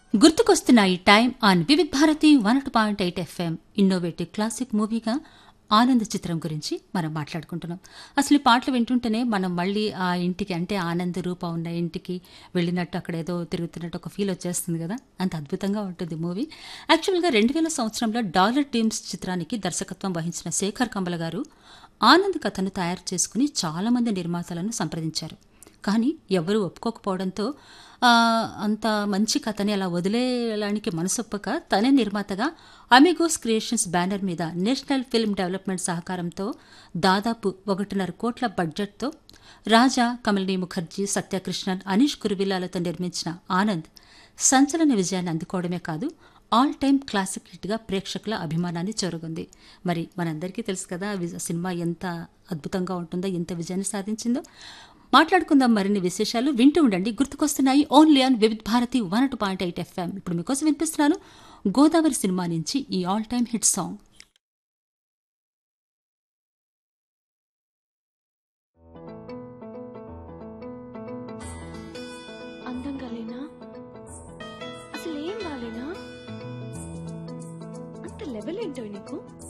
గుర్తుకొస్తున్నాయి time on Vividh Bharati one point eight FM innovative classic మూవీగా ఆనంద్ చిత్రం గురించి మనం మాట్లాడుకుంటున్నాం అసలు ఈ పాటలు వింటుంటేనే మనం మళ్ళీ ఆ ఇంటికి అంటే ఆనంద్ రూప ఉన్న ఇంటికి వెళ్ళినట్టు అక్కడ ఏదో తిరుగుతున్నట్టు ఒక ఫీల్ వచ్చేస్తుంది కదా అంత అద్భుతంగా ఉంటుంది మూవీ యాక్చువల్గా రెండు వేల సంవత్సరంలో డాలర్ టీమ్స్ చిత్రానికి దర్శకత్వం వహించిన శేఖర్ కమల గారు ఆనంద్ కథను తయారు చేసుకుని చాలామంది నిర్మాతలను సంప్రదించారు కానీ ఎవరూ ఒప్పుకోకపోవడంతో ఆ, అంత మంచి కథని అలా వదిలేయడానికి మనసొప్పక తనే నిర్మాతగా అమిగోస్ క్రియేషన్స్ బ్యానర్ మీద నేషనల్ ఫిల్మ్ డెవలప్మెంట్ సహకారంతో దాదాపు ఒకటిన్నర కోట్ల బడ్జెట్తో రాజా కమలిని ముఖర్జీ సత్యకృష్ణన్ అనీష్ కురువిలాలతో నిర్మించిన ఆనంద్ సంచలన విజయాన్ని అందుకోవడమే కాదు ఆల్ టైమ్ క్లాసిక్ హిట్గా ప్రేక్షకుల అభిమానాన్ని చొరగొంది మరి మనందరికీ తెలుసు కదా ఆ విజ- సినిమా ఎంత అద్భుతంగా ఉంటుందో ఎంత విజయాన్ని సాధించిందో మాట్లాడుకుందాం మరిన్ని విశేషాలు వింటూ ఉండండి గుర్తుకొస్తున్నాయి only on Vividh Bharati one two point eight FM ఇప్పుడు మీకోసం వినిపిస్తున్నాను గోదావరి సినిమా నుంచి ఈ ఆల్ టైమ్ హిట్ సాంగ్ అందంగా లేనా అసలు ఏం బాలేనా అంత లెవెల్ ఏంటో నీకు